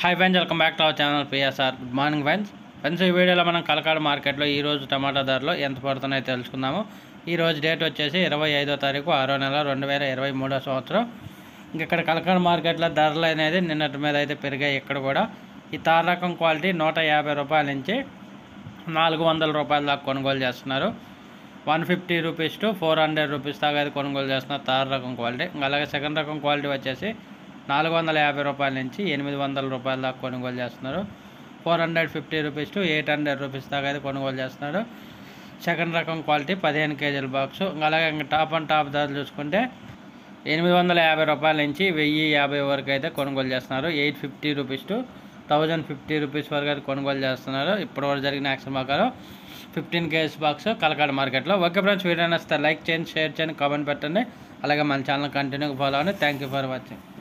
hi friends welcome back to our channel PSR good morning friends friends ఈ వీడియోలో మనం కలకాడ మార్కెట్లో ఈ రోజు టమాటా ధరలు ఎంత పడుతున్నాయో తెలుసుకుందాము ఈ రోజు డేట్ వచ్చేసి ఇరవై ఐదో తారీఖు ఆరో నెల రెండు వేల ఇరవై మూడో సంవత్సరం ఇంక ఇక్కడ కలకాడ మార్కెట్లో ధరలు అనేది నిన్నటి మీద అయితే పెరిగాయి ఇక్కడ కూడా ఈ తార్ రకం క్వాలిటీ నూట యాభై రూపాయల నుంచి నాలుగు వందల రూపాయల దాకా కొనుగోలు చేస్తున్నారు one fifty rupees to four hundred rupees దాకా అయితే కొనుగోలు చేస్తున్నారు థర్డ్ రకం క్వాలిటీ ఇంకా అలాగే సెకండ్ రకం క్వాలిటీ వచ్చేసి నాలుగు వందల యాభై రూపాయల నుంచి ఎనిమిది వందల రూపాయల దాకా కొనుగోలు చేస్తున్నారు four hundred fifty rupees to eight hundred rupees దాకా అయితే కొనుగోలు చేస్తున్నారు సెకండ్ రకం క్వాలిటీ పదిహేను కేజీల బాక్స్ ఇంకా అలాగే ఇంకా టాప్ అండ్ టాప్ ధరలు చూసుకుంటే ఎనిమిది వందల యాభై రూపాయల నుంచి వెయ్యి యాభై వరకు అయితే కొనుగోలు చేస్తున్నారు eight fifty rupees to thousand fifty rupees వరకు అయితే కొనుగోలు చేస్తున్నారు ఇప్పటివరకు జరిగిన యాక్షన్ ప్రకారం ఫిఫ్టీన్ కేజీస్ బాక్స్ కలకాడ మార్కెట్లో ఓకే ఫ్రెండ్స్ వీడియో నచ్చితే లైక్ చేయండి షేర్ చేయండి కామెంట్ పెట్టండి అలాగే మన ఛానల్ కంటిన్యూగా ఫాలో అవ్వండి థ్యాంక్ యూ ఫర్ వాచింగ్